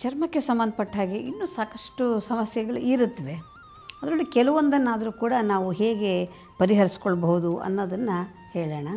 ಚರ್ಮಕ್ಕೆ ಸಂಬಂಧಪಟ್ಟ ಹಾಗೆ ಇನ್ನೂ ಸಾಕಷ್ಟು ಸಮಸ್ಯೆಗಳು ಇರುತ್ತವೆ ಅದರಲ್ಲಿ ಕೆಲವೊಂದನ್ನಾದರೂ ಕೂಡ ನಾವು ಹೇಗೆ ಪರಿಹರಿಸ್ಕೊಳ್ಬಹುದು ಅನ್ನೋದನ್ನು ಹೇಳೋಣ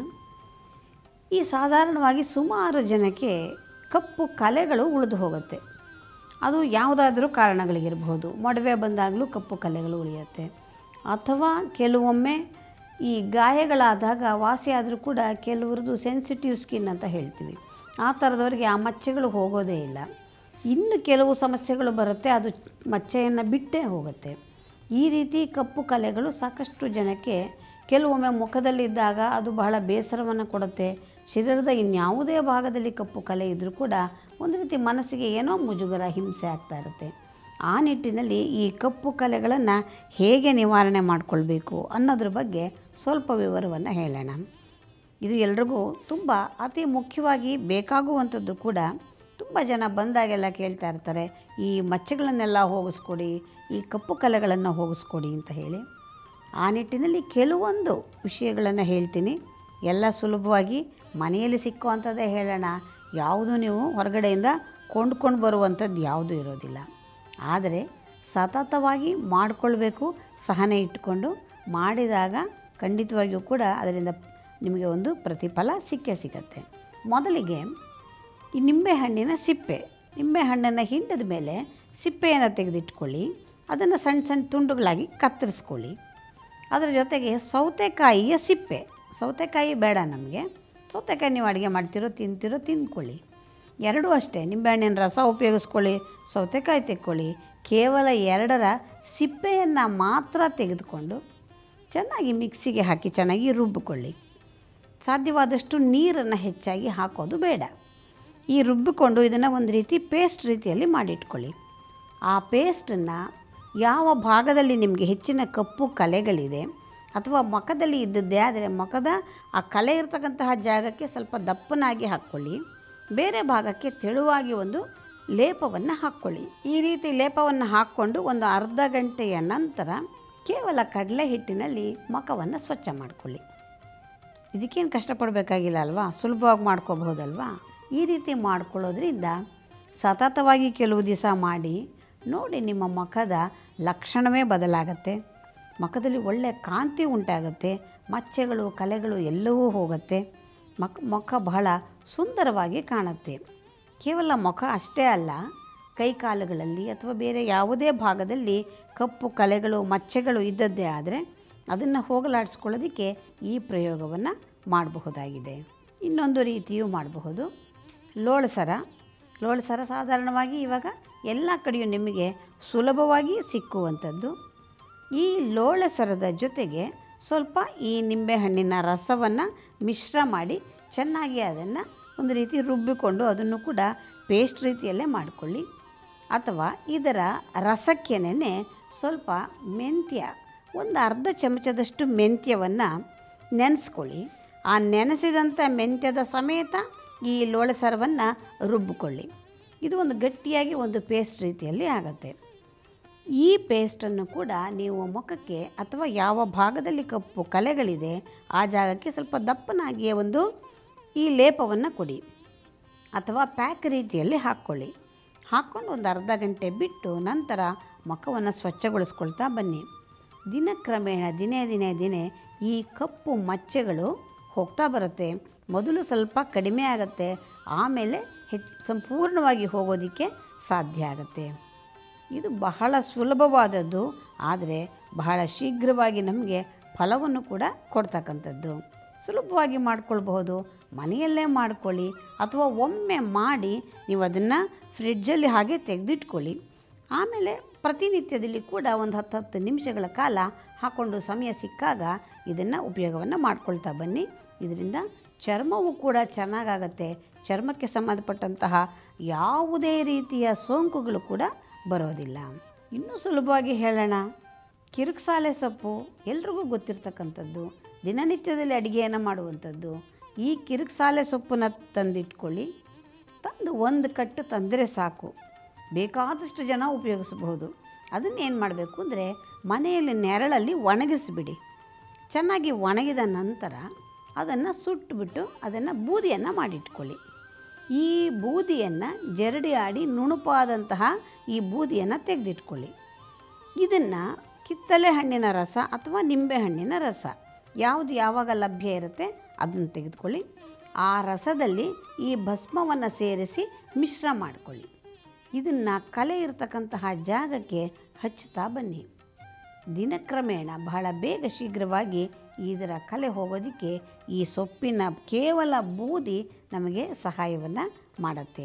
ಈ ಸಾಧಾರಣವಾಗಿ ಸುಮಾರು ಜನಕ್ಕೆ ಕಪ್ಪು ಕಲೆಗಳು ಉಳಿದು ಹೋಗುತ್ತೆ ಅದು ಯಾವುದಾದ್ರೂ ಕಾರಣಗಳಿಗಿರಬಹುದು ಮೊಡವೆ ಬಂದಾಗಲೂ ಕಪ್ಪು ಕಲೆಗಳು ಉಳಿಯುತ್ತೆ ಅಥವಾ ಕೆಲವೊಮ್ಮೆ ಈ ಗಾಯಗಳಾದಾಗ ವಾಸಿಯಾದರೂ ಕೂಡ ಕೆಲವ್ರದ್ದು ಸೆನ್ಸಿಟಿವ್ ಸ್ಕಿನ್ ಅಂತ ಹೇಳ್ತೀವಿ ಆ ಥರದವರಿಗೆ ಆ ಮಚ್ಚೆಗಳು ಹೋಗೋದೇ ಇಲ್ಲ ಇನ್ನು ಕೆಲವು ಸಮಸ್ಯೆಗಳು ಬರುತ್ತೆ ಅದು ಮಚ್ಚೆಯನ್ನು ಬಿಟ್ಟೇ ಹೋಗುತ್ತೆ ಈ ರೀತಿ ಕಪ್ಪು ಕಲೆಗಳು ಸಾಕಷ್ಟು ಜನಕ್ಕೆ ಕೆಲವೊಮ್ಮೆ ಮುಖದಲ್ಲಿದ್ದಾಗ ಅದು ಬಹಳ ಬೇಸರವನ್ನು ಕೊಡುತ್ತೆ ಶರೀರದ ಇನ್ಯಾವುದೇ ಭಾಗದಲ್ಲಿ ಕಪ್ಪು ಕಲೆ ಇದ್ದರೂ ಕೂಡ ಒಂದು ರೀತಿ ಮನಸ್ಸಿಗೆ ಏನೋ ಮುಜುಗರ ಹಿಂಸೆ ಆಗ್ತಾ ಇರುತ್ತೆ ಆ ನಿಟ್ಟಿನಲ್ಲಿ ಈ ಕಪ್ಪು ಕಲೆಗಳನ್ನು ಹೇಗೆ ನಿವಾರಣೆ ಮಾಡಿಕೊಳ್ಬೇಕು ಅನ್ನೋದ್ರ ಬಗ್ಗೆ ಸ್ವಲ್ಪ ವಿವರವನ್ನು ಹೇಳೋಣ ಇದು ಎಲ್ರಿಗೂ ತುಂಬ ಅತಿ ಮುಖ್ಯವಾಗಿ ಬೇಕಾಗುವಂಥದ್ದು ಕೂಡ ತುಂಬ ಜನ ಬಂದಾಗೆಲ್ಲ ಕೇಳ್ತಾ ಇರ್ತಾರೆ ಈ ಮಚ್ಚೆಗಳನ್ನೆಲ್ಲ ಹೋಗಿಸ್ಕೊಡಿ ಈ ಕಪ್ಪು ಕಲೆಗಳನ್ನು ಹೋಗಿಸ್ಕೊಡಿ ಅಂತ ಹೇಳಿ ಆ ನಿಟ್ಟಿನಲ್ಲಿ ಕೆಲವೊಂದು ವಿಷಯಗಳನ್ನು ಹೇಳ್ತೀನಿ ಎಲ್ಲ ಸುಲಭವಾಗಿ ಮನೆಯಲ್ಲಿ ಸಿಕ್ಕುವಂಥದ್ದೇ ಹೇಳೋಣ ಯಾವುದು ನೀವು ಹೊರಗಡೆಯಿಂದ ಕೊಂಡ್ಕೊಂಡು ಬರುವಂಥದ್ದು ಯಾವುದೂ ಇರೋದಿಲ್ಲ ಆದರೆ ಸತತವಾಗಿ ಮಾಡಿಕೊಳ್ಬೇಕು ಸಹನೆ ಇಟ್ಕೊಂಡು ಮಾಡಿದಾಗ ಖಂಡಿತವಾಗಿಯೂ ಕೂಡ ಅದರಿಂದ ನಿಮಗೆ ಒಂದು ಪ್ರತಿಫಲ ಸಿಕ್ಕೇ ಸಿಗತ್ತೆ ಮೊದಲಿಗೆ ಈ ನಿಂಬೆಹಣ್ಣಿನ ಸಿಪ್ಪೆ ನಿಂಬೆಹಣ್ಣನ್ನು ಹಿಂಡಿದ ಮೇಲೆ ಸಿಪ್ಪೆಯನ್ನು ತೆಗೆದಿಟ್ಕೊಳ್ಳಿ ಅದನ್ನು ಸಣ್ಣ ಸಣ್ಣ ತುಂಡುಗಳಾಗಿ ಕತ್ತರಿಸ್ಕೊಳ್ಳಿ ಅದರ ಜೊತೆಗೆ ಸೌತೆಕಾಯಿಯ ಸಿಪ್ಪೆ ಸೌತೆಕಾಯಿ ಬೇಡ ನಮಗೆ ಸೌತೆಕಾಯಿ ನೀವು ಅಡುಗೆ ಮಾಡ್ತಿರೋ ತಿಂತಿರೋ ತಿಂದ್ಕೊಳ್ಳಿ ಎರಡೂ ಅಷ್ಟೇ ನಿಂಬೆಹಣ್ಣಿನ ರಸ ಉಪಯೋಗಿಸ್ಕೊಳ್ಳಿ ಸೌತೆಕಾಯಿ ತೆಕ್ಕೊಳ್ಳಿ ಕೇವಲ ಎರಡರ ಸಿಪ್ಪೆಯನ್ನು ಮಾತ್ರ ತೆಗೆದುಕೊಂಡು ಚೆನ್ನಾಗಿ ಮಿಕ್ಸಿಗೆ ಹಾಕಿ ಚೆನ್ನಾಗಿ ರುಬ್ಬಿಕೊಳ್ಳಿ ಸಾಧ್ಯವಾದಷ್ಟು ನೀರನ್ನು ಹೆಚ್ಚಾಗಿ ಹಾಕೋದು ಬೇಡ ಈ ರುಬ್ಬಿಕೊಂಡು ಇದನ್ನು ಒಂದು ರೀತಿ ಪೇಸ್ಟ್ ರೀತಿಯಲ್ಲಿ ಮಾಡಿಟ್ಕೊಳ್ಳಿ ಆ ಪೇಸ್ಟನ್ನು ಯಾವ ಭಾಗದಲ್ಲಿ ನಿಮಗೆ ಹೆಚ್ಚಿನ ಕಪ್ಪು ಕಲೆಗಳಿದೆ ಅಥವಾ ಮುಖದಲ್ಲಿ ಇದ್ದದ್ದೇ ಆದರೆ ಮುಖದ ಆ ಕಲೆ ಇರತಕ್ಕಂತಹ ಜಾಗಕ್ಕೆ ಸ್ವಲ್ಪ ದಪ್ಪನಾಗಿ ಹಾಕ್ಕೊಳ್ಳಿ ಬೇರೆ ಭಾಗಕ್ಕೆ ತೆಳುವಾಗಿ ಒಂದು ಲೇಪವನ್ನು ಹಾಕ್ಕೊಳ್ಳಿ ಈ ರೀತಿ ಲೇಪವನ್ನು ಹಾಕ್ಕೊಂಡು ಒಂದು ಅರ್ಧ ಗಂಟೆಯ ನಂತರ ಕೇವಲ ಕಡಲೆ ಹಿಟ್ಟಿನಲ್ಲಿ ಮುಖವನ್ನು ಸ್ವಚ್ಛ ಮಾಡಿಕೊಳ್ಳಿ ಇದಕ್ಕೇನು ಕಷ್ಟಪಡಬೇಕಾಗಿಲ್ಲ ಅಲ್ವಾ ಸುಲಭವಾಗಿ ಮಾಡ್ಕೋಬಹುದಲ್ವಾ ಈ ರೀತಿ ಮಾಡ್ಕೊಳ್ಳೋದ್ರಿಂದ ಸತತವಾಗಿ ಕೆಲವು ದಿವಸ ಮಾಡಿ ನೋಡಿ ನಿಮ್ಮ ಮುಖದ ಲಕ್ಷಣವೇ ಬದಲಾಗತ್ತೆ ಮುಖದಲ್ಲಿ ಒಳ್ಳೆಯ ಕಾಂತಿ ಉಂಟಾಗುತ್ತೆ ಮಚ್ಚೆಗಳು ಕಲೆಗಳು ಎಲ್ಲವೂ ಹೋಗುತ್ತೆ ಮಕ್ ಮುಖ ಬಹಳ ಸುಂದರವಾಗಿ ಕಾಣುತ್ತೆ ಕೇವಲ ಮುಖ ಅಷ್ಟೇ ಅಲ್ಲ ಕೈ ಕಾಲುಗಳಲ್ಲಿ ಅಥವಾ ಬೇರೆ ಯಾವುದೇ ಭಾಗದಲ್ಲಿ ಕಪ್ಪು ಕಲೆಗಳು ಮಚ್ಚೆಗಳು ಇದ್ದದ್ದೇ ಆದರೆ ಅದನ್ನು ಹೋಗಲಾಡಿಸ್ಕೊಳ್ಳೋದಕ್ಕೆ ಈ ಪ್ರಯೋಗವನ್ನು ಮಾಡಬಹುದಾಗಿದೆ ಇನ್ನೊಂದು ರೀತಿಯೂ ಮಾಡಬಹುದು ಲೋಳಸರ ಲೋಳಸರ ಸಾಧಾರಣವಾಗಿ ಇವಾಗ ಎಲ್ಲ ಕಡೆಯೂ ನಿಮಗೆ ಸುಲಭವಾಗಿ ಸಿಕ್ಕುವಂಥದ್ದು ಈ ಲೋಳಸರದ ಜೊತೆಗೆ ಸ್ವಲ್ಪ ಈ ನಿಂಬೆಹಣ್ಣಿನ ರಸವನ್ನು ಮಿಶ್ರ ಮಾಡಿ ಚೆನ್ನಾಗಿ ಅದನ್ನು ಒಂದು ರೀತಿ ರುಬ್ಬಿಕೊಂಡು ಕೂಡ ಪೇಸ್ಟ್ ರೀತಿಯಲ್ಲೇ ಮಾಡಿಕೊಳ್ಳಿ ಅಥವಾ ಇದರ ರಸಕ್ಕೆನೇ ಸ್ವಲ್ಪ ಮೆಂತ್ಯ ಒಂದು ಅರ್ಧ ಚಮಚದಷ್ಟು ಮೆಂತ್ಯವನ್ನು ನೆನೆಸ್ಕೊಳ್ಳಿ ಆ ನೆನೆಸಿದಂಥ ಮೆಂತ್ಯದ ಸಮೇತ ಈ ಲೋಳೆಸರವನ್ನು ರುಬ್ಬಿಕೊಳ್ಳಿ ಇದು ಒಂದು ಗಟ್ಟಿಯಾಗಿ ಒಂದು ಪೇಸ್ಟ್ ರೀತಿಯಲ್ಲಿ ಆಗುತ್ತೆ ಈ ಪೇಸ್ಟನ್ನು ಕೂಡ ನೀವು ಮುಖಕ್ಕೆ ಅಥವಾ ಯಾವ ಭಾಗದಲ್ಲಿ ಕಪ್ಪು ಕಲೆಗಳಿದೆ ಆ ಜಾಗಕ್ಕೆ ಸ್ವಲ್ಪ ದಪ್ಪನಾಗಿಯೇ ಒಂದು ಈ ಲೇಪವನ್ನು ಕೊಡಿ ಅಥವಾ ಪ್ಯಾಕ್ ರೀತಿಯಲ್ಲಿ ಹಾಕ್ಕೊಳ್ಳಿ ಹಾಕ್ಕೊಂಡು ಒಂದು ಅರ್ಧ ಗಂಟೆ ಬಿಟ್ಟು ನಂತರ ಮುಖವನ್ನು ಸ್ವಚ್ಛಗೊಳಿಸ್ಕೊಳ್ತಾ ಬನ್ನಿ ದಿನಕ್ರಮೇಣ ದಿನೇ ದಿನೇ ದಿನೇ ಈ ಕಪ್ಪು ಮಚ್ಚೆಗಳು ಹೋಗ್ತಾ ಬರುತ್ತೆ ಮೊದಲು ಸ್ವಲ್ಪ ಕಡಿಮೆ ಆಗುತ್ತೆ ಆಮೇಲೆ ಹೆಚ್ಚು ಸಂಪೂರ್ಣವಾಗಿ ಹೋಗೋದಕ್ಕೆ ಸಾಧ್ಯ ಆಗುತ್ತೆ ಇದು ಬಹಳ ಸುಲಭವಾದದ್ದು ಆದರೆ ಬಹಳ ಶೀಘ್ರವಾಗಿ ನಮಗೆ ಫಲವನ್ನು ಕೂಡ ಕೊಡ್ತಕ್ಕಂಥದ್ದು ಸುಲಭವಾಗಿ ಮಾಡ್ಕೊಳ್ಬಹುದು ಮನೆಯಲ್ಲೇ ಮಾಡ್ಕೊಳ್ಳಿ ಅಥವಾ ಒಮ್ಮೆ ಮಾಡಿ ನೀವು ಅದನ್ನು ಫ್ರಿಡ್ಜಲ್ಲಿ ಹಾಗೆ ತೆಗೆದಿಟ್ಕೊಳ್ಳಿ ಆಮೇಲೆ ಪ್ರತಿನಿತ್ಯದಲ್ಲಿ ಕೂಡ ಒಂದು ಹತ್ತು ಹತ್ತು ನಿಮಿಷಗಳ ಕಾಲ ಹಾಕ್ಕೊಂಡು ಸಮಯ ಸಿಕ್ಕಾಗ ಇದನ್ನು ಉಪಯೋಗವನ್ನು ಮಾಡ್ಕೊಳ್ತಾ ಬನ್ನಿ ಇದರಿಂದ ಚರ್ಮವು ಕೂಡ ಚೆನ್ನಾಗಾಗತ್ತೆ ಚರ್ಮಕ್ಕೆ ಸಂಬಂಧಪಟ್ಟಂತಹ ಯಾವುದೇ ರೀತಿಯ ಸೋಂಕುಗಳು ಕೂಡ ಬರೋದಿಲ್ಲ ಇನ್ನೂ ಸುಲಭವಾಗಿ ಹೇಳೋಣ ಕಿರುಕ್ಸಾಲೆ ಸೊಪ್ಪು ಎಲ್ರಿಗೂ ಗೊತ್ತಿರ್ತಕ್ಕಂಥದ್ದು ದಿನನಿತ್ಯದಲ್ಲಿ ಅಡುಗೆಯನ್ನು ಮಾಡುವಂಥದ್ದು ಈ ಕಿರುಕ್ಸಾಲೆ ಸೊಪ್ಪನ್ನ ತಂದಿಟ್ಕೊಳ್ಳಿ ತಂದು ಒಂದು ಕಟ್ಟು ತಂದರೆ ಸಾಕು ಬೇಕಾದಷ್ಟು ಜನ ಉಪಯೋಗಿಸಬಹುದು ಅದನ್ನು ಏನು ಮಾಡಬೇಕು ಅಂದರೆ ಮನೆಯಲ್ಲಿ ನೆರಳಲ್ಲಿ ಒಣಗಿಸಿಬಿಡಿ ಚೆನ್ನಾಗಿ ಒಣಗಿದ ನಂತರ ಅದನ್ನು ಸುಟ್ಟುಬಿಟ್ಟು ಅದನ್ನು ಬೂದಿಯನ್ನು ಮಾಡಿಟ್ಕೊಳ್ಳಿ ಈ ಬೂದಿಯನ್ನು ಜರಡಿ ಆಡಿ ನುಣುಪಾದಂತಹ ಈ ಬೂದಿಯನ್ನು ತೆಗೆದಿಟ್ಕೊಳ್ಳಿ ಇದನ್ನು ಕಿತ್ತಲೆ ಹಣ್ಣಿನ ರಸ ಅಥವಾ ನಿಂಬೆ ಹಣ್ಣಿನ ರಸ ಯಾವುದು ಯಾವಾಗ ಲಭ್ಯ ಇರುತ್ತೆ ಅದನ್ನು ತೆಗೆದುಕೊಳ್ಳಿ ಆ ರಸದಲ್ಲಿ ಈ ಭಸ್ಮವನ್ನು ಸೇರಿಸಿ ಮಿಶ್ರ ಮಾಡಿಕೊಳ್ಳಿ ಇದನ್ನು ಕಲೆ ಇರತಕ್ಕಂತಹ ಜಾಗಕ್ಕೆ ಹಚ್ಚುತ್ತಾ ಬನ್ನಿ ದಿನಕ್ರಮೇಣ ಬಹಳ ಬೇಗ ಶೀಘ್ರವಾಗಿ ಇದರ ಕಲೆ ಹೋಗೋದಕ್ಕೆ ಈ ಸೊಪ್ಪಿನ ಕೇವಲ ಬೂದಿ ನಮಗೆ ಸಹಾಯವನ್ನು ಮಾಡುತ್ತೆ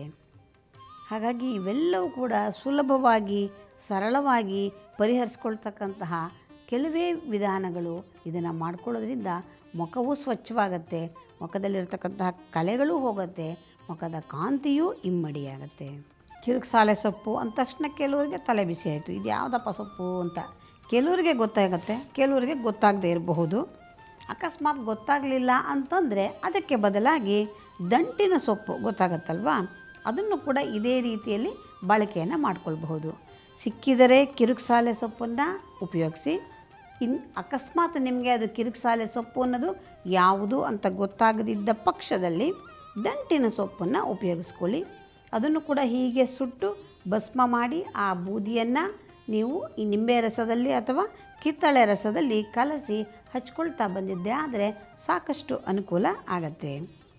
ಹಾಗಾಗಿ ಇವೆಲ್ಲವೂ ಕೂಡ ಸುಲಭವಾಗಿ ಸರಳವಾಗಿ ಪರಿಹರಿಸ್ಕೊಳ್ತಕ್ಕಂತಹ ಕೆಲವೇ ವಿಧಾನಗಳು ಇದನ್ನು ಮಾಡ್ಕೊಳ್ಳೋದ್ರಿಂದ ಮುಖವೂ ಸ್ವಚ್ಛವಾಗತ್ತೆ ಮುಖದಲ್ಲಿರ್ತಕ್ಕಂತಹ ಕಲೆಗಳು ಹೋಗುತ್ತೆ ಮುಖದ ಕಾಂತಿಯೂ ಇಮ್ಮಡಿಯಾಗತ್ತೆ ಕಿರುಕ್ಸಾಲೆ ಸೊಪ್ಪು ಅಂದ ತಕ್ಷಣ ಕೆಲವರಿಗೆ ತಲೆ ಬಿಸಿ ಆಯಿತು ಇದು ಯಾವುದಪ್ಪ ಸೊಪ್ಪು ಅಂತ ಕೆಲವರಿಗೆ ಗೊತ್ತಾಗತ್ತೆ ಕೆಲವರಿಗೆ ಗೊತ್ತಾಗದೇ ಇರಬಹುದು ಅಕಸ್ಮಾತ್ ಗೊತ್ತಾಗಲಿಲ್ಲ ಅಂತಂದರೆ ಅದಕ್ಕೆ ಬದಲಾಗಿ ದಂಟಿನ ಸೊಪ್ಪು ಗೊತ್ತಾಗತ್ತಲ್ವಾ ಅದನ್ನು ಕೂಡ ಇದೇ ರೀತಿಯಲ್ಲಿ ಬಳಕೆಯನ್ನು ಮಾಡ್ಕೊಳ್ಬಹುದು ಸಿಕ್ಕಿದರೆ ಕಿರುಕ್ಸಾಲೆ ಸೊಪ್ಪನ್ನು ಉಪಯೋಗಿಸಿ ಇನ್ ಅಕಸ್ಮಾತ್ ನಿಮಗೆ ಅದು ಕಿರುಕ್ಸಾಲೆ ಸೊಪ್ಪು ಅನ್ನೋದು ಯಾವುದು ಅಂತ ಗೊತ್ತಾಗದಿದ್ದ ಪಕ್ಷದಲ್ಲಿ ದಂಟಿನ ಸೊಪ್ಪನ್ನು ಉಪಯೋಗಿಸ್ಕೊಳ್ಳಿ ಅದನ್ನು ಕೂಡ ಹೀಗೆ ಸುಟ್ಟು ಭಸ್ಮ ಮಾಡಿ ಆ ಬೂದಿಯನ್ನು ನೀವು ಈ ನಿಂಬೆ ರಸದಲ್ಲಿ ಅಥವಾ ಕಿತ್ತಳೆ ರಸದಲ್ಲಿ ಕಲಸಿ ಹಚ್ಕೊಳ್ತಾ ಬಂದಿದ್ದೆ ಆದರೆ ಸಾಕಷ್ಟು ಅನುಕೂಲ ಆಗತ್ತೆ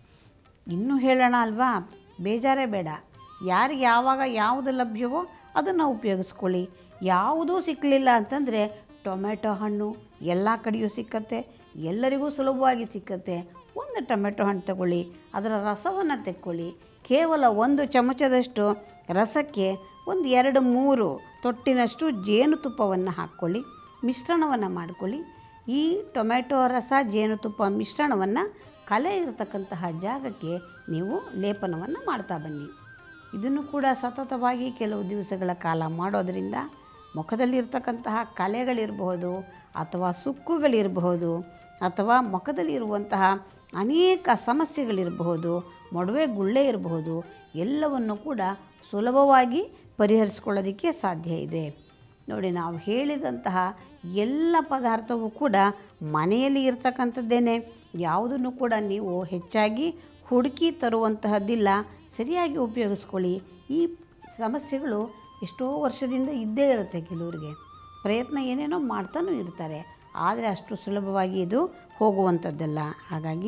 ಇನ್ನೂ ಹೇಳೋಣ ಅಲ್ವಾ ಬೇಜಾರೇ ಬೇಡ ಯಾರಿಗೆ ಯಾವಾಗ ಯಾವುದು ಲಭ್ಯವೋ ಅದನ್ನು ಉಪಯೋಗಿಸ್ಕೊಳ್ಳಿ ಯಾವುದೂ ಸಿಕ್ಕಲಿಲ್ಲ ಅಂತಂದರೆ ಟೊಮೆಟೊ ಹಣ್ಣು ಎಲ್ಲ ಕಡೆಯೂ ಸಿಕ್ಕತ್ತೆ ಎಲ್ಲರಿಗೂ ಸುಲಭವಾಗಿ ಸಿಕ್ಕತ್ತೆ ಒಂದು ಟೊಮೆಟೊ ಹಣ್ಣು ತಗೊಳ್ಳಿ ಅದರ ರಸವನ್ನು ತೆಕ್ಕೊಳ್ಳಿ ಕೇವಲ ಒಂದು ಚಮಚದಷ್ಟು ರಸಕ್ಕೆ ಒಂದು ಎರಡು ಮೂರು ತೊಟ್ಟಿನಷ್ಟು ಜೇನುತುಪ್ಪವನ್ನು ಹಾಕ್ಕೊಳ್ಳಿ ಮಿಶ್ರಣವನ್ನು ಮಾಡಿಕೊಳ್ಳಿ ಈ ಟೊಮೆಟೊ ರಸ ಜೇನುತುಪ್ಪ ಮಿಶ್ರಣವನ್ನು ಕಲೆ ಇರತಕ್ಕಂತಹ ಜಾಗಕ್ಕೆ ನೀವು ಲೇಪನವನ್ನು ಮಾಡ್ತಾ ಬನ್ನಿ ಇದನ್ನು ಕೂಡ ಸತತವಾಗಿ ಕೆಲವು ದಿವಸಗಳ ಕಾಲ ಮಾಡೋದರಿಂದ ಮುಖದಲ್ಲಿರ್ತಕ್ಕಂತಹ ಕಲೆಗಳಿರಬಹುದು ಅಥವಾ ಸುಕ್ಕುಗಳಿರಬಹುದು ಅಥವಾ ಮುಖದಲ್ಲಿರುವಂತಹ ಅನೇಕ ಸಮಸ್ಯೆಗಳಿರಬಹುದು ಮೊಡವೆ ಗುಳ್ಳೆ ಇರಬಹುದು ಎಲ್ಲವನ್ನು ಕೂಡ ಸುಲಭವಾಗಿ ಪರಿಹರಿಸ್ಕೊಳ್ಳೋದಕ್ಕೆ ಸಾಧ್ಯ ಇದೆ ನೋಡಿ ನಾವು ಹೇಳಿದಂತಹ ಎಲ್ಲ ಪದಾರ್ಥವೂ ಕೂಡ ಮನೆಯಲ್ಲಿ ಇರ್ತಕ್ಕಂಥದ್ದೇನೆ ಯಾವುದನ್ನು ಕೂಡ ನೀವು ಹೆಚ್ಚಾಗಿ ಹುಡುಕಿ ತರುವಂತಹದ್ದಿಲ್ಲ ಸರಿಯಾಗಿ ಉಪಯೋಗಿಸ್ಕೊಳ್ಳಿ ಈ ಸಮಸ್ಯೆಗಳು ಎಷ್ಟೋ ವರ್ಷದಿಂದ ಇದ್ದೇ ಇರುತ್ತೆ ಕೆಲವರಿಗೆ ಪ್ರಯತ್ನ ಏನೇನೋ ಮಾಡ್ತಾನೂ ಇರ್ತಾರೆ ಆದರೆ ಅಷ್ಟು ಸುಲಭವಾಗಿ ಇದು ಹೋಗುವಂಥದ್ದಲ್ಲ ಹಾಗಾಗಿ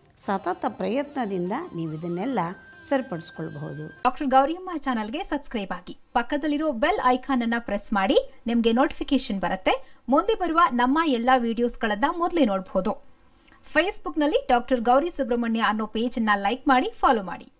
ಸತತ ಪ್ರಯತ್ನದಿಂದ ನೀವು ಇದನ್ನೆಲ್ಲ ಸರಿಪಡಿಸ್ಕೊಳ್ಬಹುದು ಡಾಕ್ಟರ್ ಗೌರಿಯಮ್ಮ ಚಾನಲ್ಗೆ ಸಬ್ಸ್ಕ್ರೈಬ್ ಆಗಿ ಪಕ್ಕದಲ್ಲಿರೋ ಬೆಲ್ ಐಕಾನ್ ಅನ್ನ ಪ್ರೆಸ್ ಮಾಡಿ ನಿಮಗೆ ನೋಟಿಫಿಕೇಶನ್ ಬರುತ್ತೆ ಮುಂದೆ ಬರುವ ನಮ್ಮ ಎಲ್ಲಾ ವಿಡಿಯೋಸ್ಗಳನ್ನ ಮೊದಲೇ ನೋಡಬಹುದು ಫೇಸ್ಬುಕ್ನಲ್ಲಿ ಡಾಕ್ಟರ್ ಗೌರಿ ಸುಬ್ರಹ್ಮಣ್ಯ ಅನ್ನೋ ಪೇಜ್ ಅನ್ನ ಲೈಕ್ ಮಾಡಿ ಫಾಲೋ ಮಾಡಿ